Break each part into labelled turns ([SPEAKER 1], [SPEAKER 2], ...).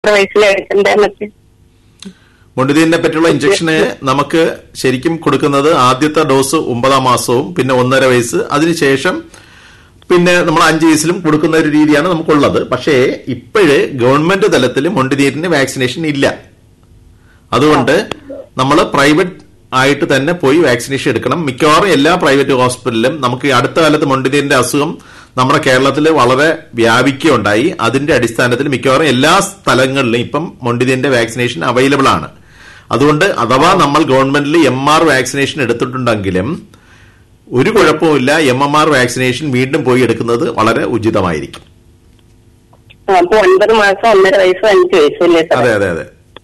[SPEAKER 1] വയസ്സിൽ എടുക്കണ്ടെന്നൊക്കെ
[SPEAKER 2] മൊണ്ടിതീനെ പറ്റിയുള്ള ഇഞ്ചക്ഷന് നമുക്ക് ശരിക്കും കൊടുക്കുന്നത് ആദ്യത്തെ ഡോസ് ഒമ്പതാം മാസവും പിന്നെ ഒന്നര വയസ്സ് അതിനുശേഷം പിന്നെ നമ്മൾ അഞ്ച് വയസ്സിലും കൊടുക്കുന്ന ഒരു രീതിയാണ് നമുക്കുള്ളത് പക്ഷേ ഇപ്പോഴ് ഗവൺമെന്റ് തലത്തിൽ മൊണ്ടിനീരിന് വാക്സിനേഷൻ ഇല്ല അതുകൊണ്ട് നമ്മൾ പ്രൈവറ്റ് ആയിട്ട് തന്നെ പോയി വാക്സിനേഷൻ എടുക്കണം മിക്കവാറും എല്ലാ പ്രൈവറ്റ് ഹോസ്പിറ്റലിലും നമുക്ക് ഈ അടുത്ത കാലത്ത് മൊണ്ടിനീരിന്റെ അസുഖം നമ്മുടെ കേരളത്തിൽ വളരെ വ്യാപിക്കുകയുണ്ടായി അതിന്റെ അടിസ്ഥാനത്തിൽ മിക്കവാറും എല്ലാ സ്ഥലങ്ങളിലും ഇപ്പം മൊണ്ടിനീരിന്റെ വാക്സിനേഷൻ അവൈലബിൾ ആണ് അതുകൊണ്ട് അഥവാ നമ്മൾ ഗവൺമെന്റിൽ എം ആർ വാക്സിനേഷൻ എടുത്തിട്ടുണ്ടെങ്കിലും ഒരു കുഴപ്പവുമില്ല എം എം ആർ വാക്സിനേഷൻ വീണ്ടും പോയി എടുക്കുന്നത് വളരെ ഉചിതമായിരിക്കും
[SPEAKER 1] അപ്പൊ ഒൻപത് മാസം ഒന്നര വയസ്സ് അഞ്ച് വയസ്സല്ലേ സാർ
[SPEAKER 2] അതെ അതെ അതെ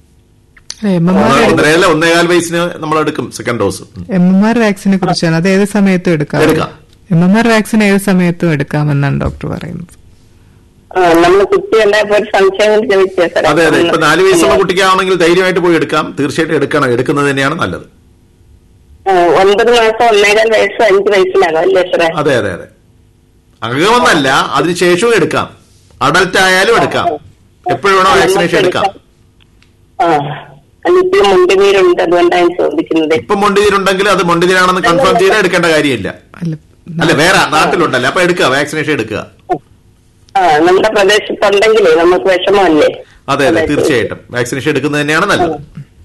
[SPEAKER 3] എം എം ആർ
[SPEAKER 2] ഒന്നരയല്ല ഒന്നേകാൽ വയസ്സിന് നമ്മൾ എടുക്കും second dose
[SPEAKER 3] M M R വാക്സിനെ കുറിച്ചാണ് അത് ഏത് സമയത്തും എടുക്കാം
[SPEAKER 2] എടുക്കാം.
[SPEAKER 3] എം എം ആർ വാക്സിൻ ഏത് സമയത്തും എടുക്കാമെന്നാണ് ഡോക്ടർ പറയുന്നത്
[SPEAKER 1] നമ്മൾ കുട്ടി ഉണ്ടായപ്പോ ഒരു സംശയം കൊണ്ട് ചോദിച്ചാ സാർ
[SPEAKER 2] അതെ അതെ ഇപ്പൊ നാല് വയസ്സുള്ള കുട്ടിക്കാണെങ്കിൽ ധൈര്യമായിട്ട് പോയി എടുക്കാം തീർച്ചയായിട്ടും എടുക്കണം എടുക്കുന്നത് തന്നെയാണ് നല്ലത്
[SPEAKER 1] ആ, ഒൻപത് മാസം ഒന്നേകാൽ വയസ്സ് അഞ്ച് വയസ്സിലാകും അല്ലേ സാറേ
[SPEAKER 2] അതെ അതെ അതെ അംഗമെന്നല്ല അതിനുശേഷവും എടുക്കാം അഡൽട്ട് ആയാലും എടുക്കാം എപ്പോഴും വേണോ വാക്സിനേഷൻ എടുക്കാം
[SPEAKER 1] ആ എനിക്ക് മുണ്ടുനീരുണ്ട് അതുകൊണ്ടാണ് ചോദിക്കുന്നത്
[SPEAKER 2] ഇപ്പൊ മൊണ്ടിതീരുണ്ടെങ്കിൽ അത് മൊണ്ടിതീരാണെന്ന് കൺഫേം ചെയ്താൽ എടുക്കേണ്ട കാര്യമില്ല
[SPEAKER 3] അല്ല
[SPEAKER 2] അല്ല വേറെ നാട്ടിലുണ്ടല്ലോ അപ്പൊ എടുക്കുക വാക്സിനേഷൻ എടുക്കുക
[SPEAKER 1] ആ നമ്മുടെ പ്രദേശത്തുണ്ടെങ്കിലേ നമുക്ക് വിഷമമല്ലേ
[SPEAKER 2] അതെ അതെ തീർച്ചയായിട്ടും വാക്സിനേഷൻ എടുക്കുന്നത് തന്നെയാണ് നല്ലത്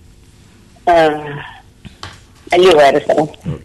[SPEAKER 1] ആ വലിയ ഉപകാരം സാറേ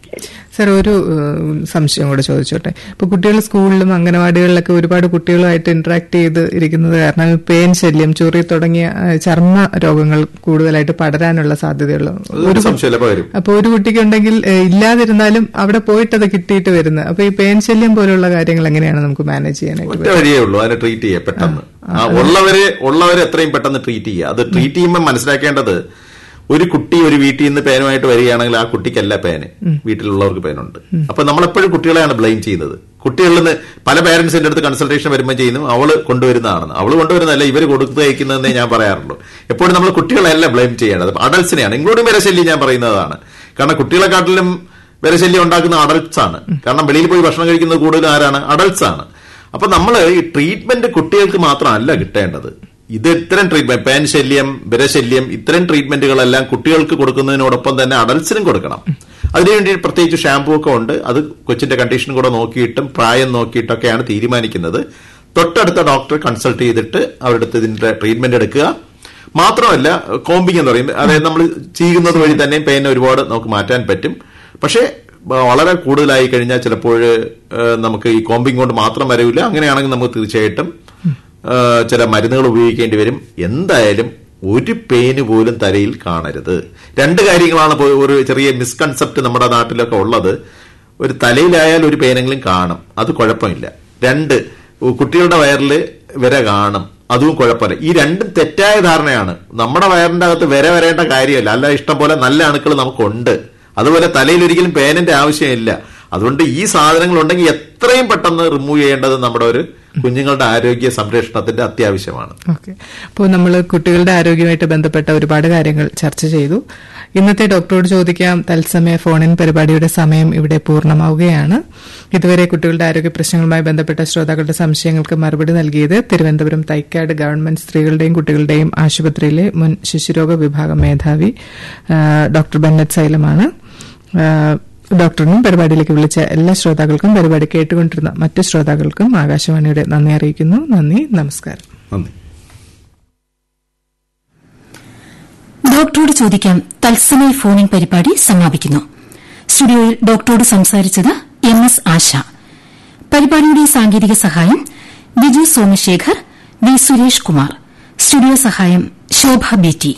[SPEAKER 3] സർ ഒരു ഏഹ്, സംശയം കൂടെ ചോദിച്ചോട്ടെ ഇപ്പൊ കുട്ടികൾ സ്കൂളിലും അംഗനവാടികളിലൊക്കെ ഒരുപാട് കുട്ടികളുമായിട്ട് ഇന്ററാക്ട് ചെയ്ത് ഇരിക്കുന്നത് കാരണം പേൻ ശല്യം ചൊറി തുടങ്ങിയ ഏഹ്, ചർമ്മ രോഗങ്ങൾ കൂടുതലായിട്ട് പടരാനുള്ള സാധ്യതയുള്ള
[SPEAKER 2] ഒരു സംശയമില്ല പകരും
[SPEAKER 3] അപ്പൊ ഒരു കുട്ടിക്ക് ഉണ്ടെങ്കിൽ ഏഹ്, ഇല്ലാതിരുന്നാലും അവിടെ പോയിട്ട് അത് കിട്ടിയിട്ട് വരുന്നത് അപ്പൊ ഈ പേൻ ശല്യം പോലുള്ള കാര്യങ്ങൾ എങ്ങനെയാണ് നമുക്ക് മാനേജ് ചെയ്യാനായിട്ട്
[SPEAKER 2] ഒറ്റ വഴിയേ ഉള്ളൂ അതിനെ ട്രീറ്റ് ചെയ്യുക പെട്ടെന്ന് ആ, ഉള്ളവരെ ഉള്ളവരെ എത്രയും പെട്ടെന്ന് ട്രീറ്റ് ചെയ്യുക അത് ട്രീറ്റ് ചെയ്യുമ്പോൾ മനസ്സിലാക്കേണ്ടത് ഒരു കുട്ടി ഒരു വീട്ടിൽ നിന്ന് പേനുമായിട്ട് വരികയാണെങ്കിൽ ആ കുട്ടിക്കല്ല പേന് വീട്ടിലുള്ളവർക്ക് പേനുണ്ട് അപ്പൊ നമ്മളെപ്പോഴും കുട്ടികളെയാണ് ബ്ലെയിം ചെയ്യുന്നത് കുട്ടികളിൽ നിന്ന് പല പേരൻസിന്റെ അടുത്ത് കൺസൾട്ടേഷൻ വരുമ്പോൾ ചെയ്യുന്നു അവള് കൊണ്ടുവരുന്നതാണെന്ന് അവള് കൊണ്ടുവരുന്നതല്ല ഇവർ കൊടുത്തയക്കുന്നതെന്നേ ഞാൻ പറയാറുള്ളൂ എപ്പോഴും നമ്മൾ കുട്ടികളെയല്ല ബ്ലെയിം ചെയ്യേണ്ടത് അഡൽസിനെയാണ് ഇൻക്ലൂഡിംഗ് വിരശല്യം ഞാൻ പറയുന്നതാണ് കാരണം കുട്ടികളെക്കാട്ടിലും വിരശല്യം ഉണ്ടാക്കുന്ന അഡൽട്സ് ആണ് കാരണം വെളിയിൽ പോയി ഭക്ഷണം കഴിക്കുന്നത് കൂടുതൽ ആരാണ് അഡൽട്സ് ആണ് അപ്പൊ നമ്മൾ ഈ ട്രീറ്റ്മെന്റ് കുട്ടികൾക്ക് മാത്രമല്ല കിട്ടേണ്ടത് ഇത് ഇത്തരം ട്രീറ്റ്മെന്റ് പേൻ ശല്യം വിരശല്യം ഇത്തരം ട്രീറ്റ്മെന്റുകളെല്ലാം കുട്ടികൾക്ക് കൊടുക്കുന്നതിനോടൊപ്പം തന്നെ അഡൽസിനും കൊടുക്കണം അതിനുവേണ്ടി പ്രത്യേകിച്ച് ഷാമ്പൂ ഒക്കെ ഉണ്ട് അത് കൊച്ചിന്റെ കണ്ടീഷൻ കൂടെ നോക്കിയിട്ടും പ്രായം നോക്കിയിട്ടൊക്കെയാണ് തീരുമാനിക്കുന്നത് തൊട്ടടുത്ത ഡോക്ടറെ കൺസൾട്ട് ചെയ്തിട്ട് അവരുടെ അടുത്ത് ഇതിന്റെ ട്രീറ്റ്മെന്റ് എടുക്കുക മാത്രമല്ല കോമ്പിങ് എന്ന് പറയും അതായത് നമ്മൾ ചെയ്യുന്നത് വഴി തന്നെ പെയിൻ ഒരുപാട് നമുക്ക് മാറ്റാൻ പറ്റും പക്ഷേ ബ- വളരെ കൂടുതലായി കഴിഞ്ഞാൽ ചിലപ്പോൾ ഏഹ്, നമുക്ക് ഈ കോമ്പിങ് കൊണ്ട് മാത്രം വരില്ല അങ്ങനെയാണെങ്കിൽ നമുക്ക് തീർച്ചയായിട്ടും ഏഹ്, ചില മരുന്നുകൾ ഉപയോഗിക്കേണ്ടി വരും എന്തായാലും ഒരു പെയിന് പോലും തലയിൽ കാണരുത് രണ്ട് കാര്യങ്ങളാണ് ഇപ്പോ ഒരു ചെറിയ മിസ്കൺസെപ്റ്റ് നമ്മുടെ നാട്ടിലൊക്കെ ഉള്ളത് ഒരു തലയിലായാൽ ഒരു പെയിനെങ്കിലും കാണും അത് കുഴപ്പമില്ല രണ്ട് കുട്ടികളുടെ വയറിൽ വിര കാണും അതും കുഴപ്പമില്ല ഈ രണ്ടും തെറ്റായ ധാരണയാണ് നമ്മുടെ വയറിന്റെ അകത്ത് വിര വരേണ്ട കാര്യമല്ല അല്ല ഇഷ്ടം പോലെ നല്ല അണുക്കൾ നമുക്കുണ്ട് അതുപോലെ തലയിൽ ഒരിക്കലും പേനിന്റെ ആവശ്യമില്ല അതുകൊണ്ട് ഈ സാധനങ്ങൾ ഉണ്ടെങ്കിൽ എത്രയും പെട്ടെന്ന് റിമൂവ് ചെയ്യേണ്ടത് നമ്മുടെ ഒരു കുഞ്ഞുങ്ങളുടെ ആരോഗ്യ സംരക്ഷണത്തിന്റെ അത്യാവശ്യമാണ്
[SPEAKER 3] ഓക്കെ അപ്പോൾ നമ്മൾ കുട്ടികളുടെ ആരോഗ്യവുമായിട്ട് ബന്ധപ്പെട്ട ഒരുപാട് കാര്യങ്ങൾ ചർച്ച ചെയ്തു ഇന്നത്തെ ഡോക്ടറോട് ചോദിക്കാം തത്സമയ ഫോണിൻ പരിപാടിയുടെ സമയം ഇവിടെ പൂർണ്ണമാവുകയാണ് ഇതുവരെ കുട്ടികളുടെ ആരോഗ്യ പ്രശ്നങ്ങളുമായി ബന്ധപ്പെട്ട ശ്രോതാക്കളുടെ സംശയങ്ങൾക്ക് മറുപടി നൽകിയത് തിരുവനന്തപുരം തൈക്കാട് ഗവൺമെന്റ് സ്ത്രീകളുടെയും കുട്ടികളുടെയും ആശുപത്രിയിലെ മുൻ ശിശുരോഗ വിഭാഗം മേധാവി ആ, ഡോക്ടർ ബെന്നറ്റ് സൈലമാണ് ആ, ഡോക്ടറിനും പരിപാടിയിലേക്ക് വിളിച്ച എല്ലാ ശ്രോതാക്കൾക്കും പരിപാടി കേട്ടുകൊണ്ടിരുന്ന മറ്റു ശ്രോതാക്കൾക്കും ആകാശവാണിയുടെ നന്ദി അറിയിക്കുന്നു നന്ദി നമസ്കാരം
[SPEAKER 2] നന്ദി
[SPEAKER 4] ഡോക്ടറോട് ചോദിക്കാം തത്സമയ ഫോണിൻ പരിപാടി സമാപിക്കുന്നു സ്റ്റുഡിയോയിൽ ഡോക്ടറോട് സംസാരിച്ചത് എം എസ് ആശ പരിപാടിയുടെ സാങ്കേതിക സഹായം ബിജു സോമശേഖർ വി സുരേഷ് കുമാർ സ്റ്റുഡിയോ സഹായം Shobha B T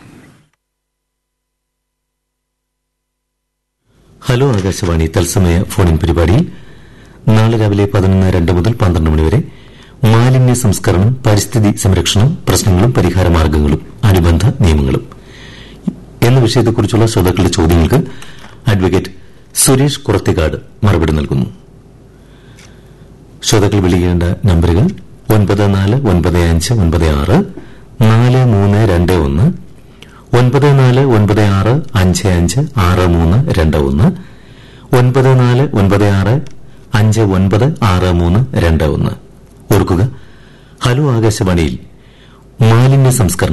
[SPEAKER 5] hello Akashvani തത്സമയ ഫോണിൻ പരിപാടിയിൽ നാളെ രാവിലെ പതിനൊന്ന് രണ്ട് മുതൽ പന്ത്രണ്ട് മണിവരെ മാലിന്യ സംസ്കരണം പരിസ്ഥിതി സംരക്ഷണം പ്രശ്നങ്ങളും പരിഹാര മാർഗങ്ങളും അനുബന്ധ നിയമങ്ങളും എന്ന വിഷയത്തെക്കുറിച്ചുള്ള ശ്രോതാക്കളുടെ ചോദ്യങ്ങൾക്ക് അഡ്വക്കേറ്റ് സുരേഷ് കുറത്തിക്കാട് മറുപടി നൽകുന്നു ശ്രോതാക്കൾ വിളിക്കേണ്ട നമ്പറുകൾ ഒൻപത് നാല് ഒൻപത് അഞ്ച് ഒൻപത് ആറ് നാല് മൂന്ന് രണ്ട് ഒന്ന് ഒൻപത് നാല് ഒൻപത് ആറ് അഞ്ച് അഞ്ച് ആറ് മൂന്ന് രണ്ട് ഒന്ന് ഒൻപത് നാല് ഒൻപത് ആറ് അഞ്ച് ഒൻപത് ആറ് മൂന്ന് രണ്ട് ഒന്ന് ഓർക്കുക ഹലോ ആകാശവാണിയിൽ മാലിന്യ സംസ്കരണം